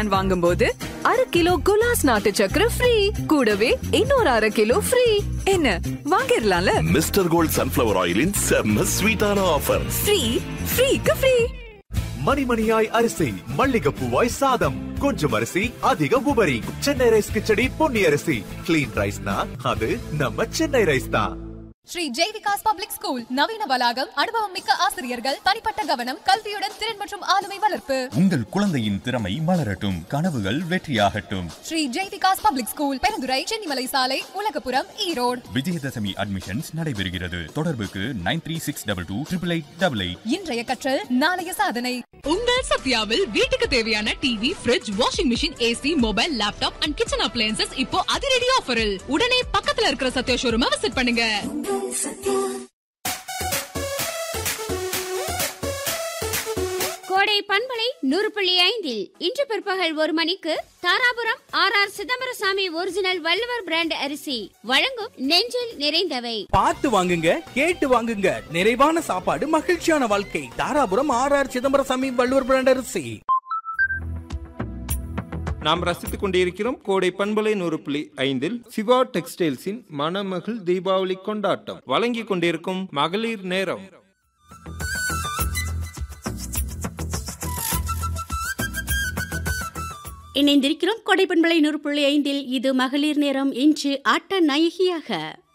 Brand வாங்கும்போது அரை kilo குலாஸ் நாட்டு சக்கரை ஃப்ரீ கூடவே இன்னொரு அரை கிலோ ஃப்ரீ என்ன வாங்கிடலாம்ல மிஸ்டர் கோல்ட் சன்ஃபிளவர் ஆயிலின் செம்ம ஸ்வீட்டான ஆஃபர் ஃப்ரீ ஃப்ரீக்கு ஃப்ரீ மணிமணியாய் அரிசி மல்லிகைப்பூவாய் சாதம் கொஞ்சம் அரிசி அதிக உபரி சென்னை ரைஸ் கிச்சடி பொன்னி அரிசி கிளீன் ரைஸ்னா அது நம்ம சென்னை ரைஸ் தான் ஸ்ரீ ஜெய் விகாஸ் பப்ளிக் ஸ்கூல் நவீன வளாகம் அனுபவம் மிக்க ஆசிரியர்கள் தனிப்பட்ட கவனம் கல்வியுடன் திறன் மற்றும் ஆளுமை வளர்ப்பு உங்கள் குழந்தையின் திறமை மலரட்டும் கனவுகள் வெற்றியாகட்டும் ஸ்ரீ ஜெய் விகாஸ் பப்ளிக் ஸ்கூல் பெருந்துறை சென்னிமலை சாலை உலகபுரம் ஈரோடு விஜயதசமி அட்மிஷன்ஸ் நடைபெறுகிறது தொடர்புக்கு nine three six double two triple eight double eight இன்றைய கற்றல் நாளைய சாதனை உங்கள் சத்யாவில் வீட்டுக்கு தேவையான TV fridge washing machine AC mobile laptop and kitchen appliances இப்போ அதிரடி ஆஃபரில் உடனே பக்கத்துல இருக்கிற சத்யா ஷோரூமை விசிட் பண்ணுங்க கோடை பண்பலை நூறு புள்ளி ஐந்தில் இன்று பிற்பகல் ஒரு மணிக்கு Dharapuram R R Chidambarasamy original Valluvar brand அரிசி வழங்கும் நெஞ்சில் நிறைந்தவை பார்த்து வாங்குங்க கேட்டு வாங்குங்க நிறைவான சாப்பாடு மகிழ்ச்சியான வாழ்க்கை Dharapuram R R Chidambarasamy Valluvar brand அரிசி நாம் ரசித்துக் கொண்டிருக்கிறோம் கோடை பண்பலை நூறு புள்ளி ஐந்தில் சிவா டெக்ஸ்டைல்ஸின் மணமகள் தீபாவளி கொண்டாட்டம் வழங்கிக் கொண்டிருக்கும் மகளிர் நேரம் இணைந்திருக்கிறோம் கோடை பண்பலை நூறு புள்ளி ஐந்தில் இது மகளிர் நேரம் இன்று ஆட்ட நாயகியாக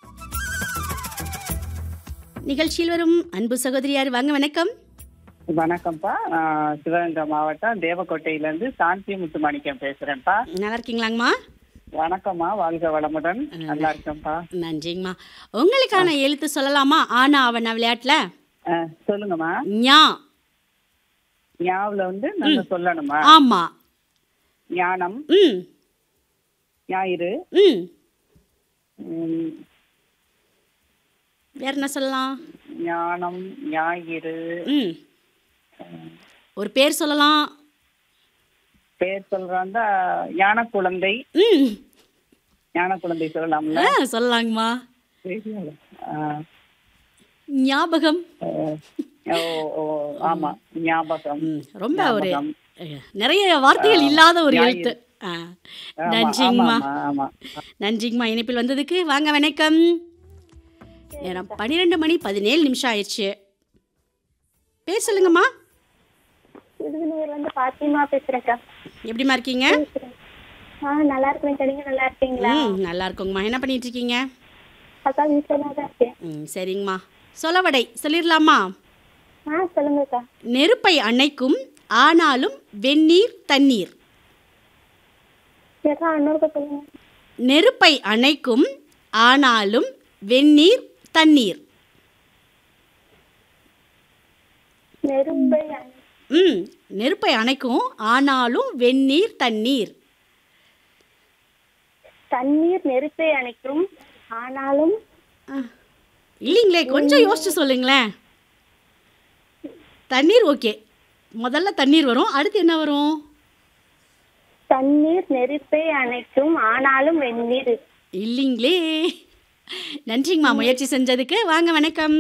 நிகழ்ச்சியில் வரும் அன்பு சகோதரியார் வாங்க வணக்கம் வணக்கம்ப்பா நான் சிவகங்கை மாவட்டம் தேவக்கோட்டையில இருந்து சாந்தி முத்துமாணிக்கம் பேசுறேன்ப்பா நல்லா இருக்கீங்களாங்கம்மா வணக்கம்மா வாழ்க வளமுடன் நல்லா இருக்கேன்ப்பா நன்றிங்கம்மா உங்களுக்கான எழுத்து சொல்லலாமா ஆனா அவனா விளையாட்டுல ஆ, சொல்லுங்கம்மா ஞா ஞாவுல வந்து நம்ம சொல்லணுமா ஆமா ஞானம் ம் ஞாயிறு ம் ம், வேற என்ன சொல்லலாம் ஞானம் ஞாயிறு ம் ஒரு பேர் சொல்லலாம் பேர் சொல்றாந்தா ஞான குழந்தை ம் ஞான குழந்தை சொல்லலாம்ல ஆ, சொல்லலாங்கம்மா ஆ, ஞாபகம் ஓ ஓ ஆமா ஞாபகம் ம், ரொம்ப ஒரு ஞாபகம். அஹ், நிறைய வார்த்தைகள் இல்லாத ஒரு ஞாயிறு. எழுத்து ஆ, ஆமா, நன்றிங்கம்மா ஆமாம்மா, ஆமா நன்றிங்கம்மா இணைப்பில் வந்ததுக்கு வாங்க வணக்கம் நேரம் பன்னிரெண்டு மணி பதினேழு நிமிஷம் ஆயிடுச்சு பேர் சொல்லுங்கம்மா விருதுநகர்ல இருந்து பாத்திமா பேசுறேன்க்கா எப்படிம்மா இருக்கீங்க ஆ நல்லா இருக்கேன் நீங்க நல்லா இருக்கீங்களா ம் நல்லா இருக்கோங்கம்மா என்ன பண்ணிட்டு இருக்கீங்க அக்கா வீட்டுல தான் இருக்கேன் ம் சரிங்கம்மா சொலவடை சொல்லிடலாமா ஆ சொல்லுங்கக்கா நெருப்பை அணைக்கும் ஆனாலும் வெந்நீர் தண்ணீர் ஏக்கா இன்னொருக்கா சொல்லுங்க நெருப்பை அணைக்கும் ஆனாலும் வெந்நீர் தண்ணீர் நெருப்பை ம் நெருப்பை அணைக்கும் ஆனாலும் வெந்நீர் தண்ணீர் தண்ணீர் நெருப்பை அணைக்கும் ஆனாலும் இல்லைங்களே கொஞ்சம் யோசிச்சு சொல்லுங்களேன் தண்ணீர் ஓகே முதல்ல தண்ணீர் வரும் அடுத்து என்ன வரும் தண்ணீர் நெருப்பை அணைக்கும் ஆனாலும் வெந்நீர் இல்லைங்களே நன்றிங்கம்மா முயற்சி செஞ்சதுக்கு வாங்க வணக்கம்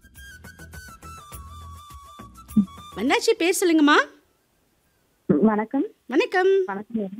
வந்தாச்சு பேர் சொல்லுங்கம்மா வணக்கம் வணக்கம் வணக்கம்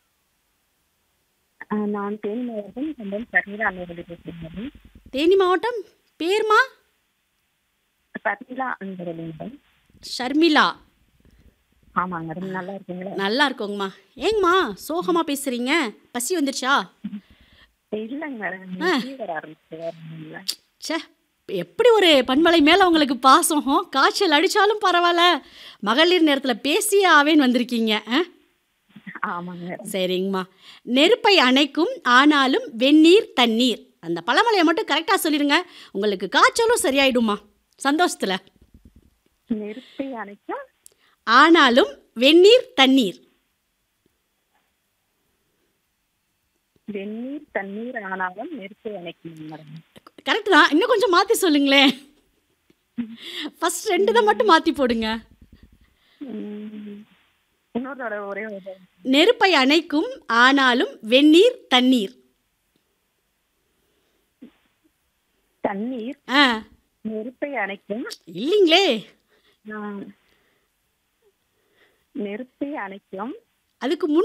நான் தேனி மாவட்டம் சொந்தம் சர்மிளா அன்பரடி பேசுகிறேன் தேனி மாவட்டம் பேர்மா சர்மிளா அன்பரடி மேடம் ஷர்மிளா ஆமாங்க மேடம் நல்லா இருக்கீங்களா நல்லா இருக்கோங்கம்மா ஏங்கம்மா சோகமா பேசுறீங்க பசி வந்துருச்சா இல்லைங்க மேடம் ஆ. ஃபீவர் ஆரம்பிச்சு ச்சே எப்படி ஒரு பண்பலை மேலே உங்களுக்கு பாசம் காய்ச்சல் அடித்தாலும் பரவாயில்ல மகளிர் நேரத்தில் பேசியே ஆவேன்னு வந்திருக்கீங்க ஆ? ஆமாங்க சரிங்கம்மா நெருப்பை அணைக்கும் ஆனாலும் வெந்நீர் தண்ணீர் அந்த பழமொழியை மட்டும் கரெக்டாக சொல்லிடுங்க உங்களுக்கு காய்ச்சலும் சரியாயிடுமா சந்தோஷத்தில் நெருப்பை அணைக்கும் ஆனாலும் வெந்நீர் தண்ணீர் வெந்நீர் தண்ணீர் ஆனாலும் நெருப்பை அணைக்கும் மேடம் கரெக்ட் தான் இன்னும் கொஞ்சம் மாற்றி சொல்லுங்களேன் ஃபர்ஸ்ட் ரெண்டு தான் மட்டும் மாற்றி போடுங்க இன்னொரு தடவை ஒரே ஒரு தடவை. நெருப்பை அணைக்கும் ஆனாலும் வெந்நீர் தண்ணீர் தண்ணீர் ஆ நெருப்பை அணைக்கும் இல்லைங்களே ஆ, நெருப்பை அணைக்கும் அதுக்கு முன்